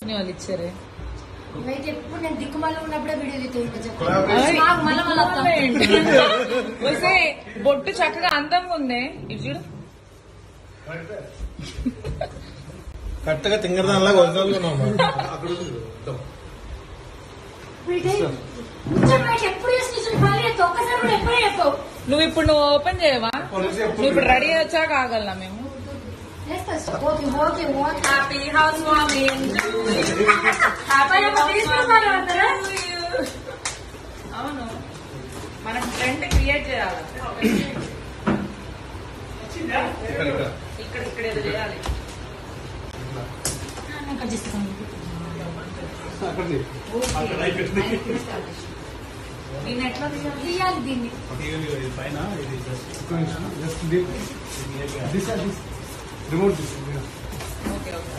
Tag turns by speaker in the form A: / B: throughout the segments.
A: వాళ్ళు ఇచ్చారే
B: ఇవైతే ఎప్పుడు నేను దిక్కుమాల ఉన్నప్పుడే వీడియో తీస్తే
A: ఆయ్.
B: మళ్ళీ మళ్ళీ
A: ఏంటి? వస్తే బొట్టు చక్కగా అందంగా ఉంది ఇది చూడు
C: కరెక్ట్ గా తింగరదానిలాగా ఒరిజినల్ గా ఉన్నావు
B: ఎప్పుడు చేసి ఖాళీ అయితే ఒక్కసారి కూడా ఎప్పుడే చెప్పవు
A: నువ్వు ఇప్పుడు నువ్వు ఓపెన్ చేయవా నువ్వు ఇప్పుడు రెడీ వచ్చాక ఆగలనా మేము
B: చేస్తా okay okay okay
A: happy house warming అవును మనం ట్రెండ్ క్రియేట్ చేయాలి ఇక్కడ ఇక్కడ ఏదో చేయాలి
B: ఇక్కడ చేస్తాను
A: నేను ఎట్లా తీయాలి
B: తీయాలి దీన్ని
C: పైన ఇది just this remote this
A: okay okay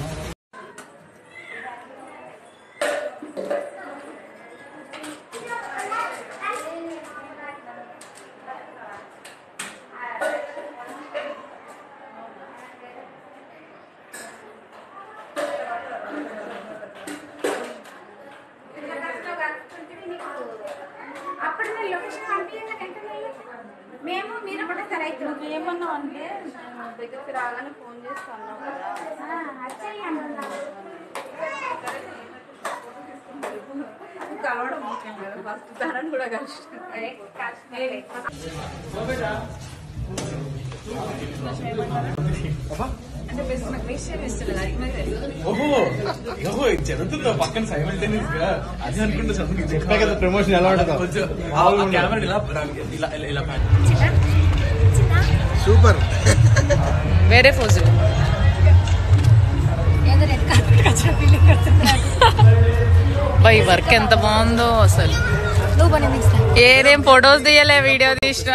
D: అప్పుడు నేను లొకేషన్ పంపించాక వెంటనే మేము మీరు కూడా సరే అయితే
E: నువ్వు ఏమన్నావు అంటే నేను దగ్గరికి రాగానే ఫోన్ చేస్తా అన్నావు కదా కలవడం ముఖ్యం కదా ఫస్ట్ తనని కూడా కష్టం అంటే బెస్ట్ నాకు విషయం ఇస్తలేదు అది
C: ఓహో ఓహో ఇది జరుగుతుందా పక్కన సైమల్టేనియస్ గా అది అనుకుంటే చెప్పా కదా ప్రమోషన్ ఎలా ఉంటుందో కెమెరా ఇలా ఇలా ఇలా- ఇలా సూపర్
A: వేరే పోజు
B: ఏదో రెడ్ కార్పెట్ వచ్చిన ఫీలింగ్
A: బై వర్క్ ఎంత బాగుందో అసలు
B: నువ్వు పని తీస్తా
A: ఏదేం ఫొటోస్ తీయలే వీడియో తీసిన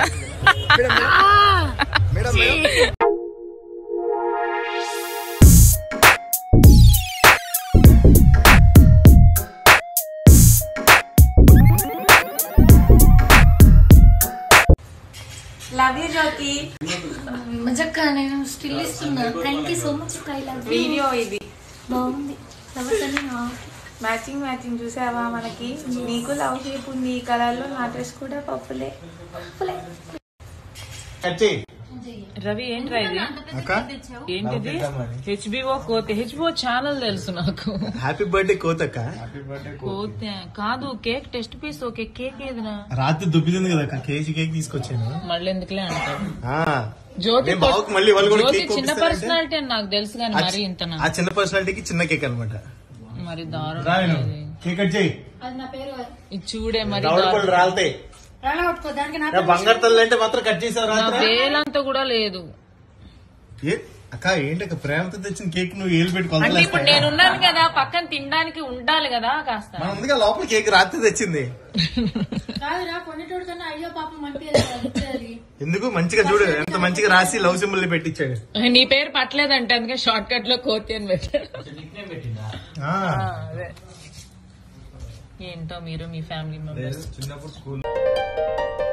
E: లవ్ యూ జ్యోతి
B: నిజక్క నేను స్టిల్ ఇస్తున్నా thank you so much I love
E: video ఇది
B: బాగుంది ఫ్లవర్స్ అన్ని నా-
E: మ్యాచింగ్ మ్యాచింగ్ చూసావా మనకి నీకు లవ్ షేప్ ఉంది ఈ కలర్ లో నా డ్రెస్ కూడా పప్పులే
B: పప్పులే.
A: రవి ఏంట్రా ఇది
C: అక్క
A: ఏంటిది హెచ్బిఓ కోతి హెచ్బిఓ ఛానల్ తెలుసు నాకు
C: హ్యాపీ బర్త్డే కోతక్క
A: కోతి కాదు cake test piece okay cake ఏదినా
C: రాత్రి దుబ్బింది కదా అక్క కేజీ కేక్ తీసుకొచ్చాను
A: మళ్ళీ ఎందుకులే అంటారు
C: ఆ.
A: జ్యోతి
C: నేను బావకు మళ్ళీ వాళ్ళు కూడా
A: జ్యోతి
C: కేక్
A: చిన్న
C: పంపిస్తారంటే?
A: పర్సనాలిటీ అని నాకు తెలుసు కానీ
C: ఆ
A: మరి
C: చి-
A: ఇంతనా
C: ఆ చిన్న పర్సనాలిటీకి చిన్న కేక్ అనమాట
A: మరి
C: రా
A: దారుణం
C: నేను
A: ఇది.
C: కేక్ కట్ చేయి
B: అది నా పేరు
A: ఇది చూడే మరి
C: రౌండ్ పళ్ళు
A: దారుణం.
C: రాలితే
B: రాలా పట్టుకో దానికి నా
C: బంగారు తల్లి అంటే మాత్రం కట్ చేసావు
A: నా
C: రాత్రి
A: వేలంతా కూడా లేదు
C: ఏ అక్క ఏంటక్క ప్రేమతో తెచ్చిన కేక్ నువ్వు ఏలు పెట్టి
A: అంటే ఇప్పుడు
C: కొలతలేస్తావా?
A: నేనున్నాను కదా పక్కన తినడానికి ఉండాలి కదా కాస్త
C: మన ముందుగా లోపల కేక్ రాత్రి తెచ్చింది
B: కాదురా కొన్నిటోడు కన్నా అయ్యో పాపం పంపించాలి
C: ఎందుకు మంచిగా చూడు ఎంత మంచిగా రాసి లవ్ సింబల్ పెట్టించాడు
A: నీ పేరు పట్టలేదంటే అందుకే షార్ట్ కట్ లో కోతి అని పెట్టాడు
C: ఆ.
A: ఆ, అదే ఏంటో మీరు మీ ఫ్యామిలీ మెంబర్స్
C: చిన్నప్పుడు స్కూల్